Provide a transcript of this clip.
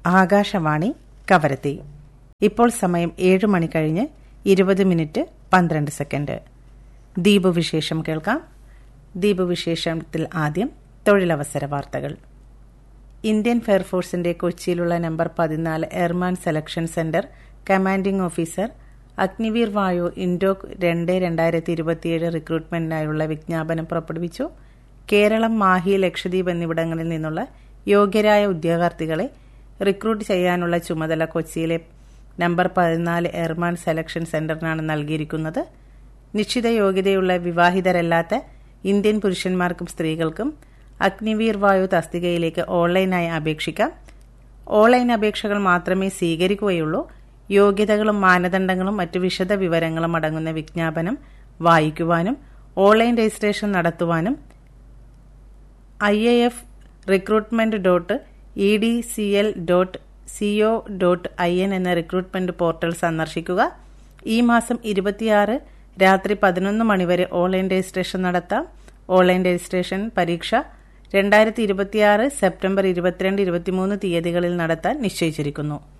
ആകാശവാണി കവരത്തി ഇപ്പോൾ സമയം ഏഴ് മണി കഴിഞ്ഞ് ഇരുപത് മിനിറ്റ് പന്ത്രണ്ട് സെക്കൻഡ് ദ്വീപ് വിശേഷം കേൾക്കാം ദ്വീപ് വിശേഷത്തിൽ ആദ്യം തൊഴിലവസര വാർത്തകൾ ഇന്ത്യൻ ഫയർഫോഴ്സിന്റെ കൊച്ചിയിലുള്ള നമ്പർ പതിനാല് airman selection centre commanding officer Agniveer Vayu ഇൻഡോക് രണ്ട് രണ്ടായിരത്തി ഇരുപത്തിയേഴ് റിക്രൂട്ട്മെന്റിനായുള്ള വിജ്ഞാപനം പുറപ്പെടുവിച്ചു കേരളം മാഹി ലക്ഷദ്വീപ് എന്നിവിടങ്ങളിൽ നിന്നുള്ള യോഗ്യരായ ഉദ്യോഗാർത്ഥികളെ റിക്രൂട്ട് ചെയ്യാനുള്ള ചുമതല കൊച്ചിയിലെ നമ്പർ പതിനാല് എയർമാൻ സെലക്ഷൻ സെന്ററിനാണ് നൽകിയിരിക്കുന്നത് നിശ്ചിത യോഗ്യതയുള്ള വിവാഹിതരല്ലാത്ത ഇന്ത്യൻ പുരുഷന്മാർക്കും സ്ത്രീകൾക്കും അഗ്നിവീർ വായു തസ്തികയിലേക്ക് ഓൺലൈനായി അപേക്ഷിക്കാം ഓൺലൈൻ അപേക്ഷകൾ മാത്രമേ സ്വീകരിക്കുകയുള്ളൂ യോഗ്യതകളും മാനദണ്ഡങ്ങളും മറ്റു വിശദ വിവരങ്ങളും അടങ്ങുന്ന വിജ്ഞാപനം വായിക്കുവാനും ഓൺലൈൻ രജിസ്ട്രേഷൻ നടത്തുവാനും I A F recruitment dot E D C L dot C O dot I N എന്ന റിക്രൂട്ട്മെന്റ് പോർട്ടൽ സന്ദർശിക്കുക ഈ മാസം ഇരുപത്തിയാറ് രാത്രി പതിനൊന്ന് മണിവരെ ഓൺലൈൻ രജിസ്ട്രേഷൻ നടത്താം ഓൺലൈൻ രജിസ്ട്രേഷൻ പരീക്ഷ രണ്ടായിരത്തി ഇരുപത്തിയാറ് സെപ്റ്റംബർ ഇരുപത്തിരണ്ട് ഇരുപത്തിമൂന്ന് തീയതികളിൽ നടത്താൻ നിശ്ചയിച്ചിരിക്കുന്നു